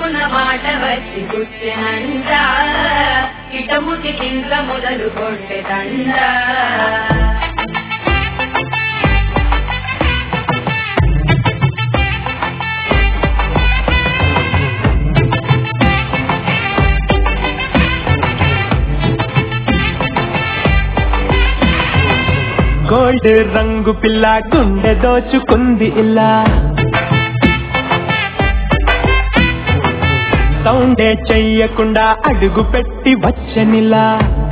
అనుకున్న మాట వచ్చి కూర్చెనంట ఇటముకి కింద మొదలు కొట్టెదండ గోల్డ్ రంగు పిల్ల గుండె దోచుకుంది ఇలా సౌండే చెయ్యకుండా అడుగు పెట్టి వచ్చనిలా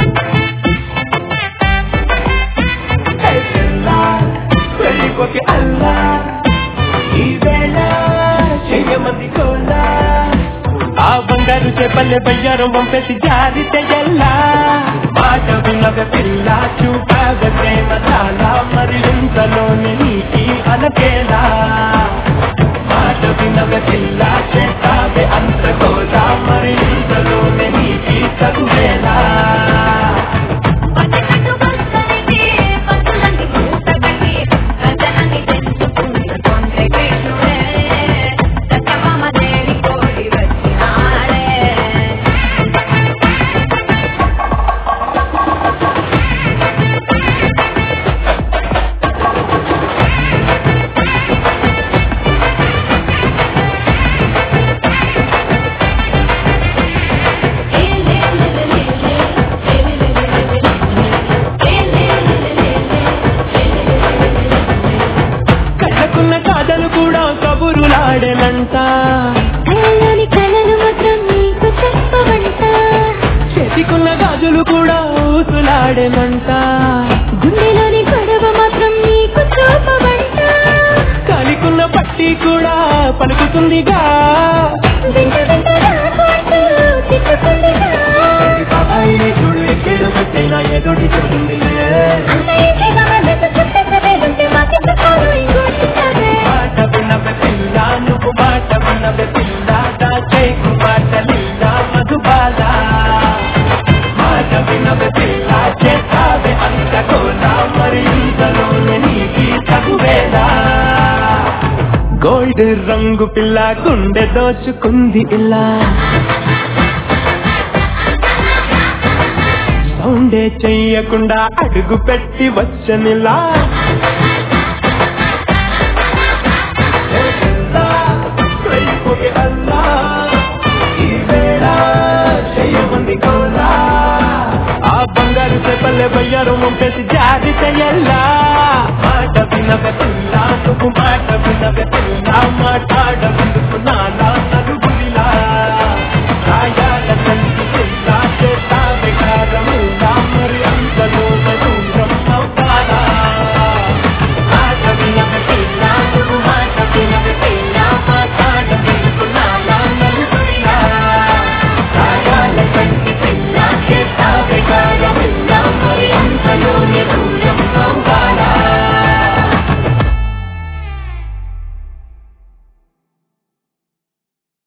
హే పిల్ల, పెళ్ళికొకి అల్లా ఈ వేళ చెయ్యమంది కోలా ఆ బంగారు చేపల్లె బయ్యారం పంపేసి జారి తెయ్యల్లా మాట వినగ పిల్ల చూపాగ ప్రేమ చాలా మరి ఇంతలోని నీకి అనకేలా మాట వినగ పిల్ల చేస్తావే అంతకోలా మరి ఇంతలోని నీకి చదువేలా పచ్చకట్టు బస్తరికి పచ్చులంగి పూసకటి రచనని తెంచుకున్న కొంచె కృష్ణుడే సత్యభామ దేవి కోడి వచ్చినాడే కళ్ళకున్న కాదలు కూడా కబురులాడేనంట కళ్ళలోని కళలు మాత్రం నీకు చెప్పవంట చేతికున్న గాజులు కూడా ఊసులాడేనంట గుండెలోని గొడవ మాత్రం నీకు చూపవంట కాలికున్న పట్టి కూడా పలుకుతుందిగా వెంట వెంట రాకు అంటూ తిట్టుకుందిగా బాబాయిని చూడు ఎక్కేడు పెట్టైనా ఎదుటి చెప్తుందిలే అంత ఈజీగా మనసు చుట్టేసవే ఉంటే మాకెందుకోను ఇంకోటిస్తావే మాట వినవే పిల్ల నువ్వు మాట వినవే పిల్ల దాచేకు మాటలిల్ల మధుబాల మాట వినవే పిల్ల చేస్తావే అంత కోలా మరి ఇంతలోనే నీకి తగువేలా గోల్డ్ రంగు పిల్ల గుండె దోచుకుంది ఇలా సౌండే చెయ్యకుండా అడుగు పెట్టి వచ్చనిలా ఆ బంగారు చెప్పలే బయ్యారు పంపేసి జారి చెయ్యల్లా మాట వినవే పిల్ల నువ్వు మాట